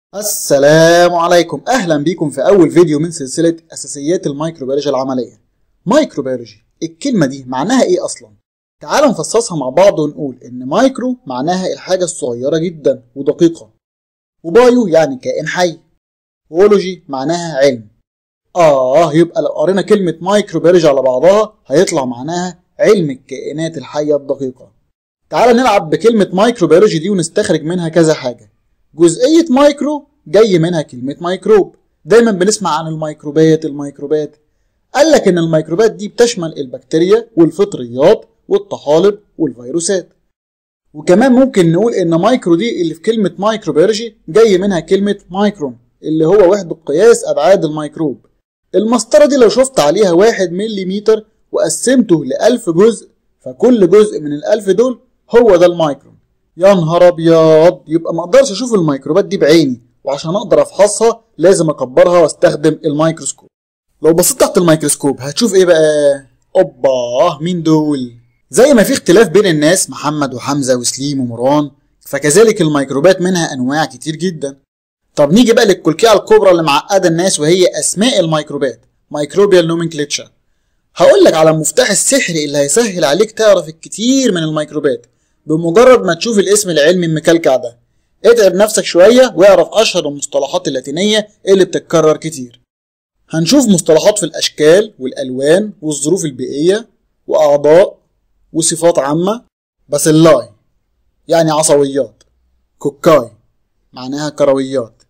السلام عليكم اهلا بيكم في اول فيديو من سلسله اساسيات الميكروبيولوجيا العمليه مايكروبيولوجي الكلمه دي معناها ايه اصلا تعالوا نفصصها مع بعض ونقول ان مايكرو معناها الحاجه الصغيره جدا ودقيقه وبايو يعني كائن حي وولوجي معناها علم اه يبقى لو قرينا كلمه مايكروبيولوجي على بعضها هيطلع معناها علم الكائنات الحيه الدقيقه تعال نلعب بكلمه مايكروبيولوجي دي ونستخرج منها كذا حاجه جزئية مايكرو جاي منها كلمة ميكروب دايما بنسمع عن الميكروبات الميكروبات قال لك ان الميكروبات دي بتشمل البكتيريا والفطريات والطحالب والفيروسات وكمان ممكن نقول ان مايكرو دي اللي في كلمة مايكروبيولوجي جاي منها كلمة مايكرون اللي هو وحدة قياس ابعاد الميكروب المسطرة دي لو شفت عليها واحد مليمتر وقسمته لألف جزء فكل جزء من الألف دول هو ده المايكرون يا نهار ابيض يبقى ما اقدرش اشوف الميكروبات دي بعيني وعشان اقدر افحصها لازم اكبرها واستخدم الميكروسكوب لو بصيت تحت الميكروسكوب هتشوف ايه بقى اوبا مين دول زي ما في اختلاف بين الناس محمد وحمزه وسليم ومروان فكذلك الميكروبات منها انواع كتير جدا طب نيجي بقى للكلكيه الكبرى اللي معقده الناس وهي اسماء الميكروبات مايكروبيال نومنكليتشر هقول لك على المفتاح السحري اللي هيسهل عليك تعرف الكتير من الميكروبات بمجرد ما تشوف الاسم العلمي المكلكع ده اتعب نفسك شوية واعرف أشهر المصطلحات اللاتينية اللي بتتكرر كتير هنشوف مصطلحات في الأشكال والألوان والظروف البيئية وأعضاء وصفات عامة باسيلاي يعني عصويات كوكاي معناها كرويات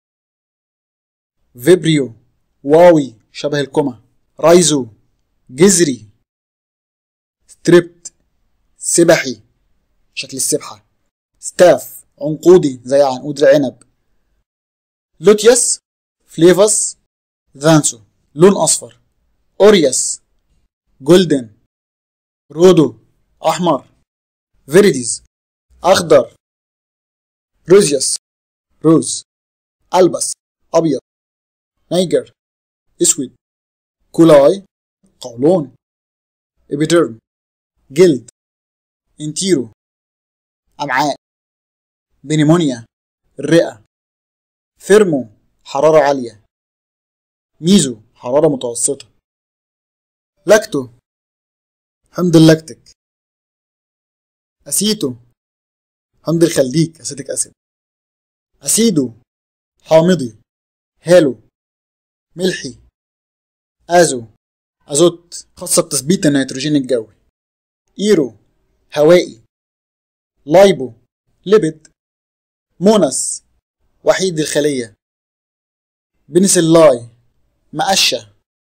فيبريو واوي شبه الكمة رايزو جذري ستريبت سبحي شكل السبحة ستاف عنقودي زي عنقود العنب لوتياس فليفاس ذانسو لون أصفر أورياس جولدن رودو أحمر فيريديز أخضر روزياس روز ألبس أبيض نيجر أسود كولاي قولون إبيدرم جلد انتيرو أمعاء بنيمونيا الرئة ثيرمو حرارة عالية ميزو حرارة متوسطة لاكتو حمض اللاكتيك أسيتو حمض الخليك أسيتيك أسيد أسيدو حامضي هالو ملحي أزو أزوت خاصة بتثبيت النيتروجين الجوي إيرو هوائي لايبو ليبيد مونس وحيد الخلية بنسلاي مقشة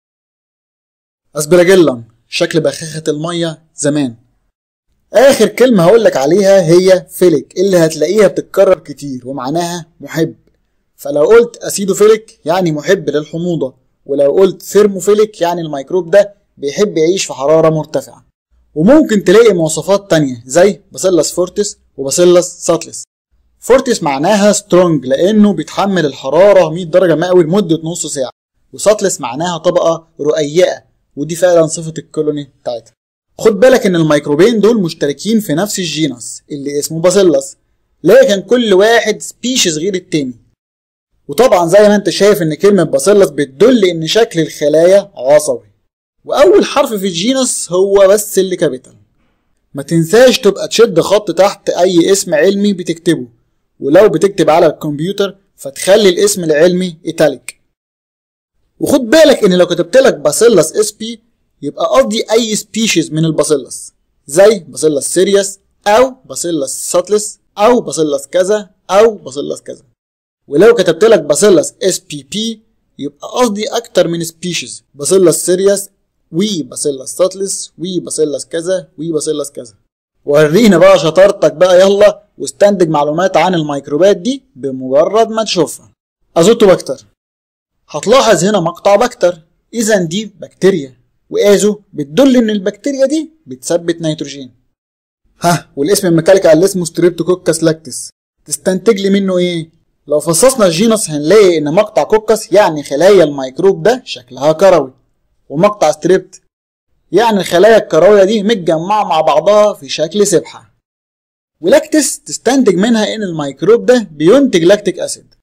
أسبراجيلم شكل بخاخة المية زمان آخر كلمة هقولك عليها هي فيليك اللي هتلاقيها بتتكرر كتير ومعناها محب فلو قلت أسيدوفيليك يعني محب للحموضة ولو قلت ثيرموفيليك يعني الميكروب ده بيحب يعيش في حرارة مرتفعة وممكن تلاقي مواصفات تانية زي باسيلس فورتس وباسيلس ساتلس فورتس معناها سترونج لانه بيتحمل الحرارة 100 درجة مئوي لمدة نص ساعة وساتلس معناها طبقة رقيقة ودي فعلا صفة الكولوني بتاعتها خد بالك ان الميكروبين دول مشتركين في نفس الجينس اللي اسمه باسيلس لكن كل واحد سبيشيز غير التاني وطبعا زي ما انت شايف ان كلمة باسيلس بتدل ان شكل الخلايا عصبي واول حرف في الجينس هو بس اللي كابيتال ما تنساش تبقى تشد خط تحت اي اسم علمي بتكتبه ولو بتكتب على الكمبيوتر فتخلي الاسم العلمي ايتاليك وخد بالك ان لو كتبت لك باسيلس اس بي يبقى قصدي اي سبيشيز من الباسيلس زي باسيلس سيريس او باسيلس ساتلس او باسيلس كذا او باسيلس كذا ولو كتبت لك باسيلس اس بي بي يبقى قصدي اكتر من سبيشيز باسيلس سيريس وي باسيلس ساتلس وي باسيلس كذا وي باسيلس كذا ورينا بقى شطارتك بقى يلا واستنتج معلومات عن الميكروبات دي بمجرد ما تشوفها ازوتوباكتر هتلاحظ هنا مقطع بكتر اذا دي بكتيريا وازو بتدل ان البكتيريا دي بتثبت نيتروجين ها والاسم المكلكع اللي اسمه ستريبتوكوكس لاكتس تستنتج لي منه ايه لو فصصنا الجينس هنلاقي ان مقطع كوكس يعني خلايا الميكروب ده شكلها كروي ومقطع ستريبت يعني الخلايا الكروية دي متجمعة مع بعضها في شكل سبحة ولاكتس تستنتج منها ان الميكروب ده بينتج لاكتيك اسيد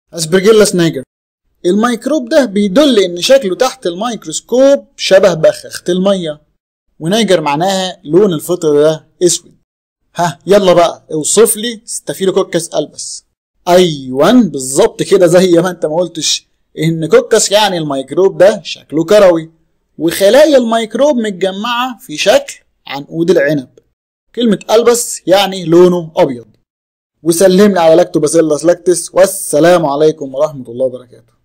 اسبرجيلاس نيجر الميكروب ده بيدل ان شكله تحت الميكروسكوب شبه بخاخة المية ونيجر معناها لون الفطر ده اسود ها يلا بقى اوصف لي ستافيلوكوكس البس ايوان بالظبط كده زي ما انت ما قلتش ان كوكس يعني الميكروب ده شكله كروي وخلايا الميكروب متجمعة في شكل عنقود العنب كلمة البس يعني لونه ابيض وسلمني على لاكتوباسيلاس لاكتس والسلام عليكم ورحمة الله وبركاته